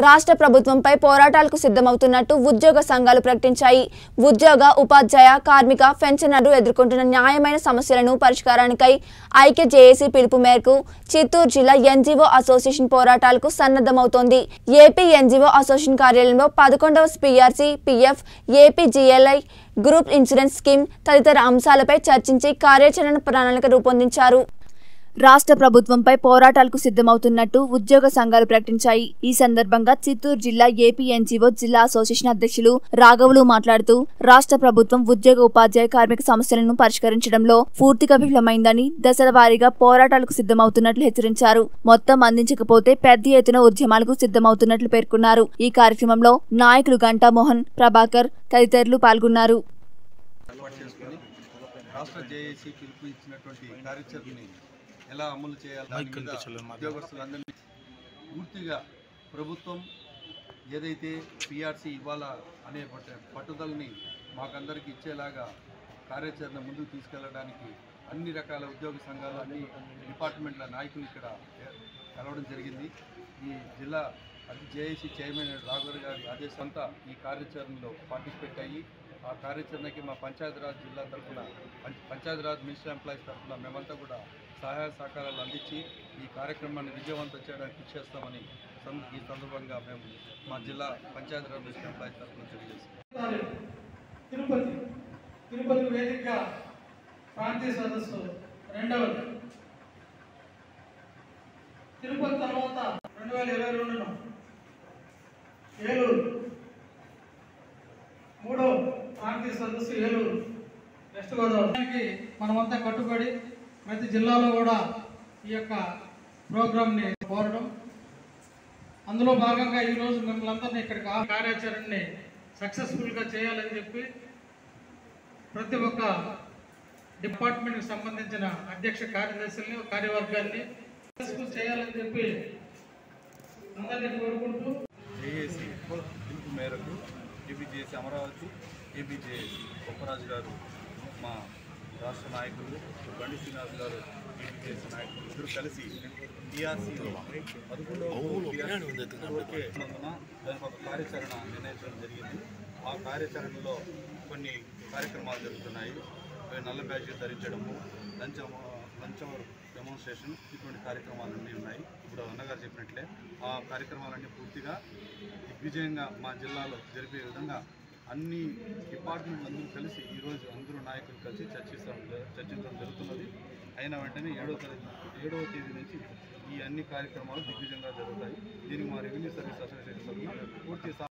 రాష్ట్ర ప్రభుత్వంపై పోరాటాలకు సిద్ధమవుతున్నట్టు ఉద్యోగ సంఘాలు ప్రకటించాయి ఉద్యోగ ఉపాధ్యాయ కార్మిక పెన్షనర్లు ఎదుర్కొంటున్న న్యాయమైన సమస్యలను పరిష్కారానికై ఐక్య జేఏసీ పిలుపు మేరకు చిత్తూరు జిల్లా ఎన్జీఓ అసోసియేషన్ పోరాటాలకు సన్నద్ధమవుతోంది ఏపీ ఎన్జీఓ అసోసియేషన్ కార్యాలయంలో పదకొండవ PRC PF AP GLI group insurance scheme తదితర అంశాలపై చర్చించి కార్యాచరణ ప్రణాళిక రూపొందించారు రాష్ట్ర ప్రభుత్వంపై పోరాటాలకు సిద్ధమవుతున్నట్టు ఉద్యోగ సంఘాలు ప్రకటించాయి ఈ సందర్భంగా చిత్తూరు జిల్లా ఏపీ ఎన్జీఓ జిల్లా అసోసియేషన్ అధ్యక్షులు రాఘవులు మాట్లాడుతూ రాష్ట్ర ప్రభుత్వం ఉద్యోగ ఉపాధ్యాయ కార్మిక సమస్యలను పరిష్కరించడంలో పూర్తిగా విఫలమైందని దశల వారీగా పోరాటాలకు సిద్ధమవుతున్నట్లు హెచ్చరించారు మొత్తం అందించకపోతే పెద్ద ఎత్తున ఉద్యమాలకు సిద్ధమవుతున్నట్లు పేర్కొన్నారు ఈ కార్యక్రమంలో నాయకులు గంటా మోహన్ ప్రభాకర్ తదితరులు పాల్గొన్నారు ఏర్పాటు చేసుకుని రాష్ట్ర జేఏసీ పిలుపు ఇచ్చినటువంటి కార్యాచరణని ఎలా అమలు చేయాలి దాని మీద ఉద్యోగస్తులందరినీ పూర్తిగా ప్రభుత్వం ఏదైతే పిఆర్సీ ఇవ్వాలా అనే పట్టు- పట్టుదలని మాకందరికి ఇచ్చేలాగా కార్యాచరణ ముందుకు తీసుకెళ్ళడానికి అన్ని రకాల ఉద్యోగ సంఘాలు అన్ని డిపార్ట్మెంట్ల నాయకులు ఇక్కడ కలవడం జరిగింది ఈ జిల్లా అది జేఏసీ చైర్మన్ రాఘవర్ గారి ఆదేశంతా ఈ కార్యాచరణలో పార్టిసిపేట్ అయ్యి ఆ కార్యాచరణకి మా పంచాయతీరాజ్ జిల్లా తరఫున పంచ- పంచాయతీరాజ్ మినిస్టర్ ఎంప్లాయీస్ తరఫున మేమంతా కూడా సహాయ సహకారాలు అందించి ఈ కార్యక్రమాన్ని విజయవంతం చేయడానికి కృషి చేస్తామని సం- ఈ సందర్భంగా మేము మా జిల్లా పంచాయతీరాజ్ మినిస్టర్ ఎంప్లాయీస్ తరఫున తెలియజేస్తాం తిరుపతి తిరుపతి వేదికగా ప్రాంతీయ సదస్సు రెండవది తిరుపతి తర్వాత రెండు వేల ఇరవై రెండున ఏలూరు మూడో ప్రాంతీయ సదస్సు ఏలూరు వెస్ట్ గోదావరికి మనమంతా కట్టుబడి ప్రతి జిల్లాలో కూడా ఈ యొక్క ప్రోగ్రామ్ని కోరడం అందులో భాగంగా ఈరోజు మిమ్మల్ని అందరినీ ఇక్కడికి ఆ కార్యాచరణని సక్సెస్ఫుల్గా చేయాలని చెప్పి ప్రతి ఒక్క డిపార్ట్మెంట్కి సంబంధించిన అధ్యక్ష కార్యదర్శుల్ని కార్యవర్గాన్ని సక్సెస్ఫుల్ చేయాలని చెప్పి అందరినీ కోరుకుంటూ జేఏసీ పిలుపు మేరకు ఏపీజేఏసీ అమరావతి ఏపీజేఏసీ గొప్పరాజు గారు మా రాష్ట్ర నాయకులు బండి శ్రీనివాస్ గారు ఏపీజేఏసీ నాయకులు ఇద్దరు కలిసి టీఆర్సీ పదకొండవ ఓకే ఉన్నందున దానికి ఒక కార్యాచరణ నిర్ణయించడం జరిగింది ఆ కార్యాచరణలో కొన్ని కార్యక్రమాలు జరుగుతున్నాయి అవి నల్ల బ్యాడ్జీలు ధరించడము లంచం లంచం డెమోన్స్ట్రేషన్ ఇటువంటి కార్యక్రమాలన్నీ ఉన్నాయి ఇప్పుడు అన్నగారు చెప్పినట్లే ఆ కార్యక్రమాలన్నీ పూర్తిగా దిగ్విజయంగా మా జిల్లాలో జరిపే విధంగా అన్ని డిపార్ట్మెంట్లు అందరూ కలిసి ఈరోజు అందరూ నాయకులు కలిసి చర్చిస్తాం చర్చించడం జరుగుతున్నది అయిన వెంటనే ఏడవ తరగతి ఏడవ తేదీ నుంచి ఈ అన్ని కార్యక్రమాలు దిగ్విజయంగా జరుగుతాయి దీనికి మా రెవెన్యూ సర్వీస్ అసోసియేషన్ తరఫున పూర్తి సహ-